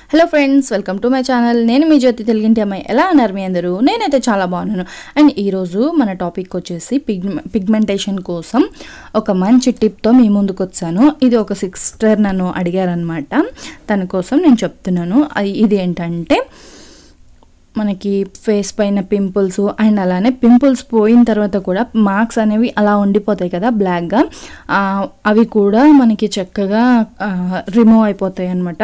hello friends welcome to my channel నేను మీ జ్యోతి తెలుగింటి అమ్మాయి ఎలా అన్నారు మీ అందరూ నేనైతే చాలా బాగున్నాను అండ్ ఈరోజు మన టాపిక్ వచ్చేసి పిగ్ పిగ్మెంటేషన్ కోసం ఒక మంచి టిప్తో మీ ముందుకు వచ్చాను ఇది ఒక సిస్టర్ నన్ను అడిగారనమాట తన కోసం నేను చెప్తున్నాను అది ఇది ఏంటంటే మనకి ఫేస్ పైన పింపుల్స్ అండ్ అలానే పింపుల్స్ పోయిన తర్వాత కూడా మార్క్స్ అనేవి అలా ఉండిపోతాయి కదా బ్లాక్గా ఆ, అవి కూడా మనకి చక్కగా రిమూవ్ అయిపోతాయి అన్నమాట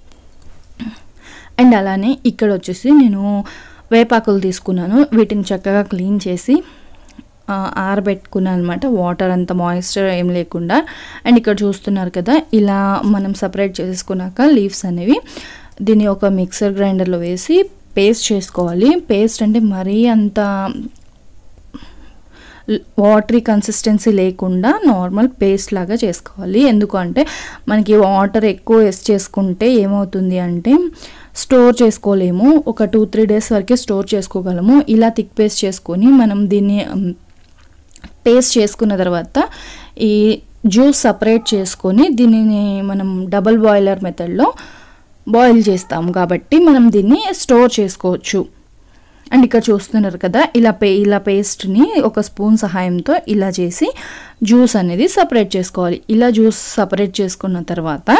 అండ్ అలానే ఇక్కడ వచ్చేసి నేను వేపాకులు తీసుకున్నాను వీటిని చక్కగా క్లీన్ చేసి ఆ, ఆరబెట్టుకున్నాను అనమాట వాటర్ అంత మాయిశ్చర్ ఏం లేకుండా అండ్ ఇక్కడ చూస్తున్నారు కదా ఇలా మనం సపరేట్ చేసుకున్నాక లీవ్స్ అనేవి దీన్ని ఒక మిక్సర్ గ్రైండర్లో వేసి పేస్ట్ చేసుకోవాలి పేస్ట్ అంటే మరీ అంత వాటరీ కన్సిస్టెన్సీ లేకుండా నార్మల్ పేస్ట్ లాగా చేసుకోవాలి ఎందుకంటే మనకి వాటర్ ఎక్కువ వేస్ట్ చేసుకుంటే ఏమవుతుంది అంటే స్టోర్ చేసుకోలేము ఒక టూ త్రీ డేస్ వరకే స్టోర్ చేసుకోగలము ఇలా థిక్ పేస్ట్ చేసుకొని మనం దీన్ని ఉమ్, పేస్ట్ చేసుకున్న తర్వాత ఈ జ్యూస్ సపరేట్ చేసుకొని దీనిని మనం డబుల్ బాయిలర్ మెథడ్లో బాయిల్ చేస్తాము కాబట్టి మనం దీన్ని స్టోర్ చేసుకోవచ్చు అండ్ ఇక్కడ చూస్తున్నారు కదా ఇలా పే ఇలా పేస్ట్ని ఒక స్పూన్ సహాయంతో ఇలా చేసి జ్యూస్ అనేది సపరేట్ చేసుకోవాలి ఇలా జ్యూస్ సపరేట్ చేసుకున్న తర్వాత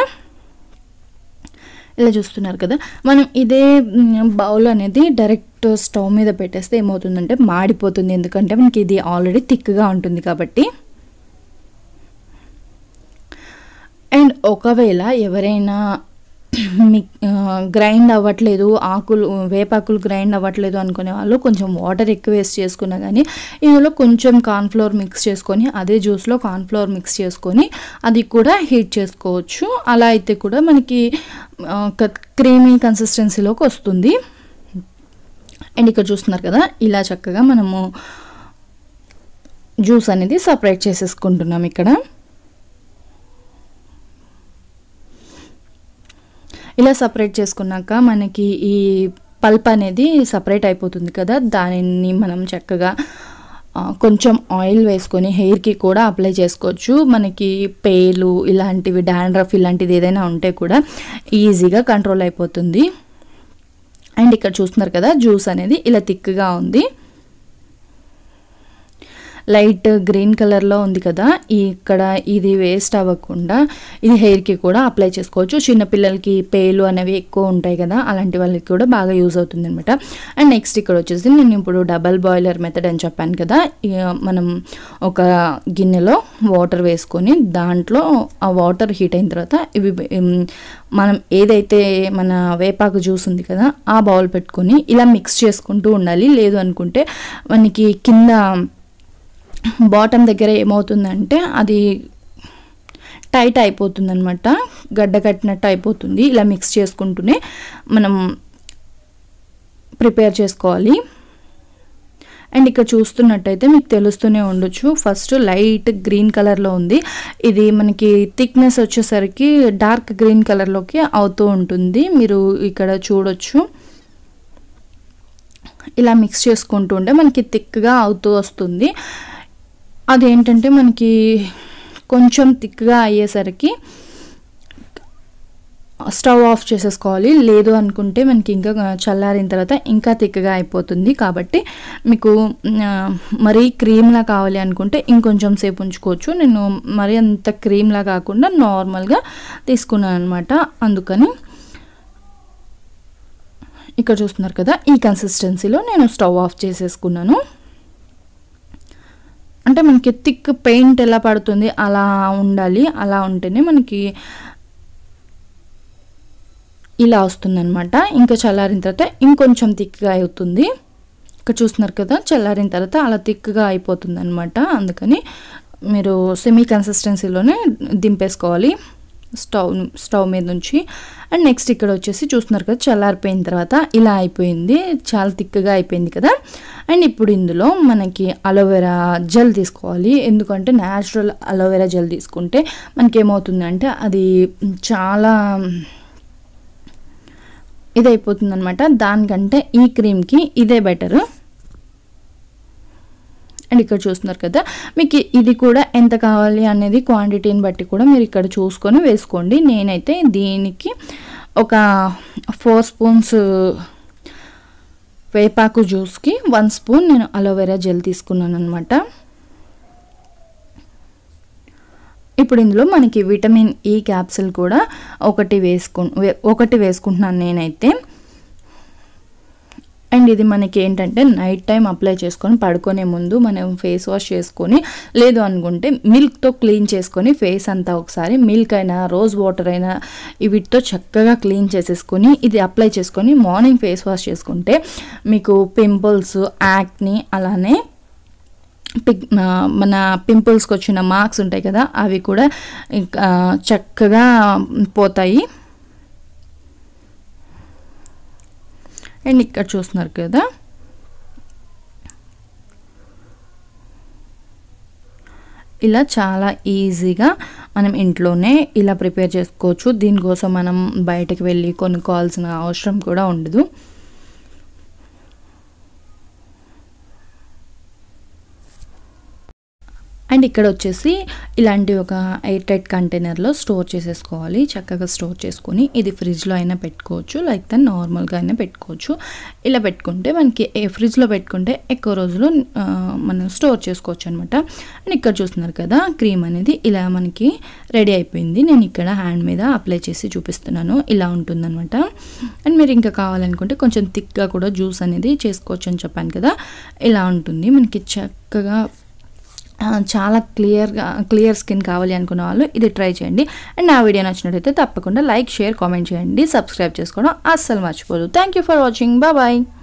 ఇలా చూస్తున్నారు కదా మనం ఇదే బౌల్ అనేది డైరెక్ట్ స్టవ్ మీద పెట్టేస్తే ఏమవుతుందంటే మాడిపోతుంది ఎందుకంటే మనకి ఇది ఆల్రెడీ థిక్గా ఉంటుంది కాబట్టి అండ్ ఒకవేళ ఎవరైనా మీ గ్రైండ్ అవ్వట్లేదు ఆకులు వేపాకులు గ్రైండ్ అవ్వట్లేదు అనుకునే వాళ్ళు కొంచెం వాటర్ ఎక్కువ వేస్ట్ చేసుకున్నా కానీ ఇందులో కొంచెం కార్న్ఫ్లోర్ మిక్స్ చేసుకొని అదే జ్యూస్లో కార్న్ఫ్లోర్ మిక్స్ చేసుకొని అది కూడా హీట్ చేసుకోవచ్చు అలా అయితే కూడా మనకి క్రీమీ కన్సిస్టెన్సీలోకి వస్తుంది అండ్ ఇక్కడ చూస్తున్నారు కదా ఇలా చక్కగా మనము జ్యూస్ అనేది సపరేట్ చేసేసుకుంటున్నాం ఇక్కడ ఇలా సపరేట్ చేసుకున్నాక మనకి ఈ పల్ప్ అనేది సపరేట్ అయిపోతుంది కదా దానిని మనం చక్కగా ఆ, కొంచెం ఆయిల్ వేసుకొని హెయిర్కి కూడా అప్లై చేసుకోవచ్చు మనకి పేలు ఇలాంటివి డాండ్రఫ్ ఇలాంటిది ఏదైనా ఉంటే కూడా ఈజీగా కంట్రోల్ అయిపోతుంది అండ్ ఇక్కడ చూస్తున్నారు కదా జ్యూస్ అనేది ఇలా థిక్గా ఉంది లైట్ గ్రీన్ కలర్లో ఉంది కదా ఈ ఇక్కడ ఇది వేస్ట్ అవ్వకుండా ఇది హెయిర్కి కూడా అప్లై చేసుకోవచ్చు చిన్నపిల్లలకి పేలు అనేవి ఎక్కువ ఉంటాయి కదా అలాంటి వాళ్ళకి కూడా బాగా యూజ్ అవుతుంది అనమాట అండ్ నెక్స్ట్ ఇక్కడ వచ్చేసి నేను ఇప్పుడు డబల్ బాయిలర్ మెథడ్ అని చెప్పాను కదా ఇక మనం ఒక గిన్నెలో వాటర్ వేసుకొని దాంట్లో ఆ వాటర్ హీట్ అయిన తర్వాత ఇవి ఉమ్, మనం ఏదైతే మన వేపాకు జ్యూస్ ఉంది కదా ఆ బౌల్ పెట్టుకొని ఇలా మిక్స్ చేసుకుంటూ ఉండాలి లేదు అనుకుంటే మనకి కింద బాటమ్ దగ్గర ఏమవుతుందంటే అది టైట్ అయిపోతుంది అనమాట గడ్డ కట్టినట్టు అయిపోతుంది ఇలా మిక్స్ చేసుకుంటూనే మనం ప్రిపేర్ చేసుకోవాలి అండ్ ఇక్కడ చూస్తున్నట్టయితే మీకు తెలుస్తూనే ఉండొచ్చు ఫస్ట్ లైట్ గ్రీన్ కలర్లో ఉంది ఇది మనకి థిక్నెస్ వచ్చేసరికి డార్క్ గ్రీన్ కలర్లోకి అవుతూ ఉంటుంది మీరు ఇక్కడ చూడొచ్చు ఇలా మిక్స్ చేసుకుంటూ ఉంటే మనకి థిక్గా అవుతూ వస్తుంది అదేంటంటే మనకి కొంచెం థిక్గా అయ్యేసరికి స్టవ్ ఆఫ్ చేసేసుకోవాలి లేదు అనుకుంటే మనకి ఇంకా చల్లారిన తర్వాత ఇంకా థిక్గా అయిపోతుంది కాబట్టి మీకు ఆ, మరీ క్రీమ్లా కావాలి అనుకుంటే ఇంకొంచెం సేపు ఉంచుకోవచ్చు నేను మరీ అంత క్రీమ్లా కాకుండా నార్మల్గా తీసుకున్నాను అనమాట అందుకని ఇక్కడ చూస్తున్నారు కదా ఈ కన్సిస్టెన్సీలో నేను స్టవ్ ఆఫ్ చేసేసుకున్నాను అంటే మనకి థిక్ పెయింట్ ఎలా పడుతుంది అలా ఉండాలి అలా ఉంటేనే మనకి ఇలా వస్తుందన్నమాట ఇంకా చల్లారిన తర్వాత ఇంకొంచెం థిక్గా అవుతుంది ఇక్కడ చూస్తున్నారు కదా చల్లారిన తర్వాత అలా థిక్గా అయిపోతుంది అనమాట అందుకని మీరు సెమీ కన్సిస్టెన్సీలోనే దింపేసుకోవాలి స్టవ్ స్టవ్ మీద నుంచి అండ్ నెక్స్ట్ ఇక్కడ వచ్చేసి చూస్తున్నారు కదా చల్లారిపోయిన తర్వాత ఇలా అయిపోయింది చాలా థిక్గా అయిపోయింది కదా అండ్ ఇప్పుడు ఇందులో మనకి అలోవెరా జెల్ తీసుకోవాలి ఎందుకంటే న్యాచురల్ అలోవెరా జెల్ తీసుకుంటే మనకి ఏమవుతుందంటే అది చాలా ఇది అయిపోతుంది అనమాట దానికంటే ఈ క్రీమ్కి ఇదే బెటర్ అండ్ ఇక్కడ చూస్తున్నారు కదా మీకు ఇది కూడా ఎంత కావాలి అనేది క్వాంటిటీని బట్టి కూడా మీరు ఇక్కడ చూసుకొని వేసుకోండి నేనైతే దీనికి ఒక ఫోర్ స్పూన్స్ వేపాకు జ్యూస్కి వన్ స్పూన్ నేను అలోవెరా జెల్ తీసుకున్నాను అనమాట ఇప్పుడు ఇందులో మనకి విటమిన్ ఈ క్యాప్సిల్ కూడా ఒకటి వేసుకు వే- ఒకటి వేసుకుంటున్నాను నేనైతే అండ్ ఇది మనకి ఏంటంటే నైట్ టైం అప్లై చేసుకొని పడుకునే ముందు మనం ఫేస్ వాష్ చేసుకొని లేదు అనుకుంటే మిల్క్తో క్లీన్ చేసుకొని ఫేస్ అంతా ఒకసారి మిల్క్ అయినా రోజ్ వాటర్ అయినా వీటితో చక్కగా క్లీన్ చేసేసుకొని ఇది అప్లై చేసుకొని మార్నింగ్ ఫేస్ వాష్ చేసుకుంటే మీకు పింపుల్స్ యాక్ని అలానే పిక్ ఆ, మన పింపుల్స్కి వచ్చిన మార్క్స్ ఉంటాయి కదా అవి కూడా ఇంకా చక్కగా పోతాయి అండ్ ఇక్కడ చూస్తున్నారు కదా ఇలా చాలా ఈజీగా మనం ఇంట్లోనే ఇలా ప్రిపేర్ చేసుకోవచ్చు దీనికోసం మనం బయటకు వెళ్ళి కొనుక్కోవాల్సిన అవసరం కూడా ఉండదు అండ్ ఇక్కడ వచ్చేసి ఇలాంటి ఒక ఎయిర్ టైట్ కంటైనర్లో స్టోర్ చేసేసుకోవాలి చక్కగా స్టోర్ చేసుకొని ఇది ఫ్రిడ్జ్లో అయినా పెట్టుకోవచ్చు లైక్ దెన్ నార్మల్గా అయినా పెట్టుకోవచ్చు ఇలా పెట్టుకుంటే మనకి ఏ ఫ్రిడ్జ్లో పెట్టుకుంటే ఎక్కువ రోజులు ఆ, మనం స్టోర్ చేసుకోవచ్చు అనమాట అండ్ ఇక్కడ చూస్తున్నారు కదా క్రీమ్ అనేది ఇలా మనకి రెడీ అయిపోయింది నేను ఇక్కడ హ్యాండ్ మీద అప్లై చేసి చూపిస్తున్నాను ఇలా ఉంటుందన్నమాట అండ్ మీరు ఇంకా కావాలనుకుంటే కొంచెం థిక్గా కూడా జ్యూస్ అనేది చేసుకోవచ్చు అని చెప్పాను కదా ఇలా ఉంటుంది మనకి చక్కగా ఆ, చాలా క్లియర్గా క్లియర్ స్కిన్ కావాలి అనుకున్న వాళ్ళు ఇది ట్రై చేయండి అండ్ నా వీడియో నచ్చినట్టయితే తప్పకుండా లైక్ షేర్ కామెంట్ చేయండి సబ్స్క్రైబ్ చేసుకోవడం అస్సలు మర్చిపోదు thank you for watching bye